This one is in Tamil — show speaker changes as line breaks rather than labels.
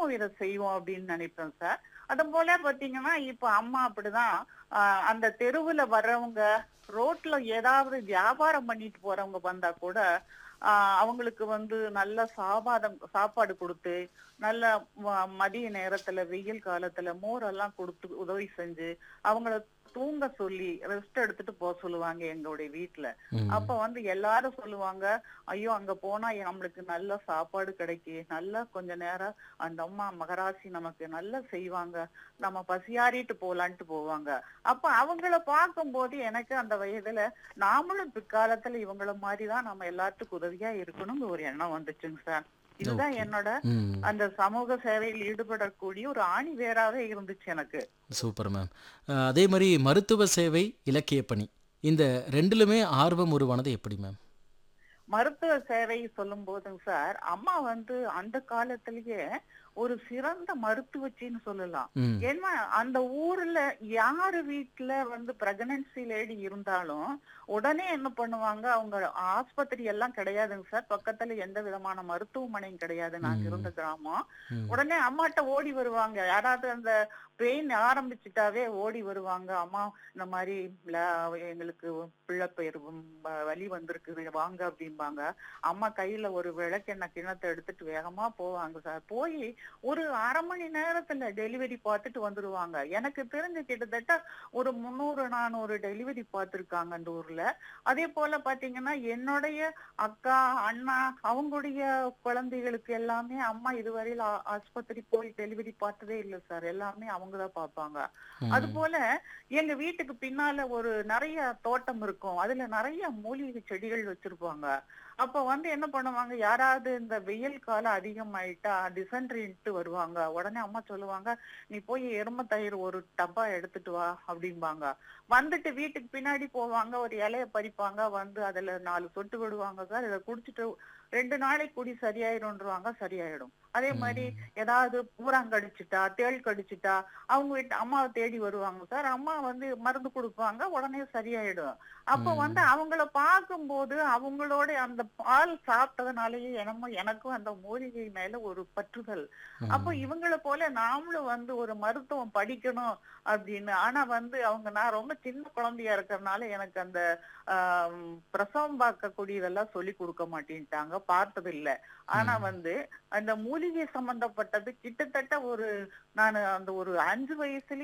நாமளும் இதை செய்வோம் அப்படின்னு நினைப்பேன் சார் அது போல பாத்தீங்கன்னா இப்ப அம்மா அப்படிதான் ஆஹ் அந்த தெருவுல வர்றவங்க ரோட்ல ஏதாவது வியாபாரம் பண்ணிட்டு போறவங்க வந்தா கூட ஆஹ் அவங்களுக்கு வந்து நல்ல சாபாதம் சாப்பாடு கொடுத்து நல்ல ம- மதிய நேரத்துல வெயில் காலத்துல மோரெல்லாம் கொடுத்து உதவி செஞ்சு அவங்கள தூங்க சொல்லி ரெஸ்ட் எடுத்துட்டு போக சொல்லுவாங்க எங்களுடைய வீட்டுல
ம்.
அப்ப வந்து எல்லாரும் சொல்லுவாங்க ஐயோ அங்க போனா நம்மளுக்கு நல்ல சாப்பாடு கிடைக்கு நல்லா கொஞ்ச நேரம் அந்த அம்மா மகராசி நமக்கு நல்லா செய்வாங்க நம்ம பசியாறிட்டு போலான்ட்டு போவாங்க அப்ப அவங்கள பார்க்கும்போது எனக்கு அந்த வயதுல நாமளும் பிற்காலத்துல இவங்கள மாதிரிதான் நம்ம எல்லாத்துக்கும் உதவியா இருக்கணும்னு ஒரு எண்ணம் வந்துச்சுங்க சார் இதுதான்
Okay.
என்னோட
ம்
அந்த சமூக சேவையில் ஈடுபடக்கூடிய ஒரு ஆணி வேறாவே இருந்துச்சு எனக்கு
சூப்பர் மேம் அஹ், அதே மாதிரி மருத்துவ சேவை இலக்கிய பணி இந்த ரெண்டுலுமே ஆர்வம் உருவானது எப்படி மேம்
மருத்துவ சேவை சொல்லும் போதுங்க சார் அம்மா வந்து அந்த காலத்திலேயே ஒரு சிறந்த மருத்துவச்சின்னு சொல்லலாம்
ம்
ஏன்னா அந்த ஊர்ல யாரு வீட்டுல வந்து பிரெக்னன்சி லேடி இருந்தாலும் உடனே என்ன பண்ணுவாங்க அவங்க ஆஸ்பத்திரி எல்லாம் கிடையாதுங்க சார் பக்கத்துல எந்த விதமான மருத்துவமனையும் கிடையாது நாங்க
ம்.
இருந்த கிராமம்
ம்.
உடனே அம்மாட்ட ஓடி வருவாங்க யாராவது அந்த பெயின் ஆரம்பிச்சுட்டாவே ஓடி வருவாங்க அம்மா இந்த மாதிரி ல- எங்களுக்கு பிள்ளைப்பயிர் வலி வந்திருக்குது வாங்க அப்படிம்பாங்க அம்மா கையில ஒரு விளக்கெண்ணெய் கிணத்தை எடுத்துட்டு வேகமா போவாங்க சார் போய் ஒரு அரை மணி நேரத்துல டெலிவரி பார்த்துட்டு வந்துருவாங்க எனக்கு தெரிஞ்சு கிட்டத்தட்ட ஒரு முந்நூறு நானூறு டெலிவரி பார்த்திருக்காங்க அந்த ஊர்ல அதே போல பாத்தீங்கன்னா என்னுடைய அக்கா அண்ணா அவங்களுடைய குழந்தைகளுக்கு எல்லாமே அம்மா இதுவரையில ஆ- ஆஸ்பத்திரி போய் டெலிவரி பார்த்ததே இல்லை சார் எல்லாமே அவங்க தான் பார்ப்பாங்க
ம்.
அது போல எங்க வீட்டுக்கு பின்னால ஒரு நிறைய தோட்டம் இருக்கும் அதுல நிறைய மூலிகை செடிகள் வச்சிருப்பாங்க அப்ப வந்து என்ன பண்ணுவாங்க யாராவது இந்த வெயில் காலம் அதிகமாயிட்டா டிசென்ட்ரின்ட்டு வருவாங்க உடனே அம்மா சொல்லுவாங்க நீ போய் எரும தயிர் ஒரு டப்பா எடுத்துட்டு வா அப்படிம்பாங்க வந்துட்டு வீட்டுக்கு பின்னாடி போவாங்க ஒரு இலைய பறிப்பாங்க வந்து அதுல நாலு சொட்டு விடுவாங்க சார் இதை குடிச்சிட்டு ரெண்டு நாளைக்கு குடி சரியாயிடும்ன்றவாங்க சரியாயிடும் அதே மாதிரி ஏதாவது பூராங் கடிச்சிட்டா தேள் கடிச்சிட்டா அவங்க வீட்டு அம்மாவை தேடி வருவாங்க சார் அம்மா வந்து மருந்து கொடுப்பாங்க உடனே சரியாயிடும் அப்ப
ம்.
வந்து அவங்கள பார்க்கும்போது அவங்களோட அந்த பால் சாப்பிட்டதுனாலயே என்னமோ எனக்கும் அந்த மூலிகை மேல ஒரு பற்றுதல்
ம்.
அப்போ இவங்கள போல நாமளும் வந்து ஒரு மருத்துவம் படிக்கணும் அப்படின்னு ஆனா வந்து அவங்க நான் ரொம்ப சின்ன குழந்தையா இருக்கறனால எனக்கு அந்த ஆம், பிரசவம் பார்க்கக்கூடியதெல்லாம் சொல்லி கொடுக்க மாட்டேன்ட்டாங்க பார்த்தது இல்ல ஆனா
ம்.
வந்து அந்த மூலிகை சம்பந்தப்பட்டது கிட்டத்தட்ட ஒரு நான் அந்த ஒரு அஞ்சு வயசுல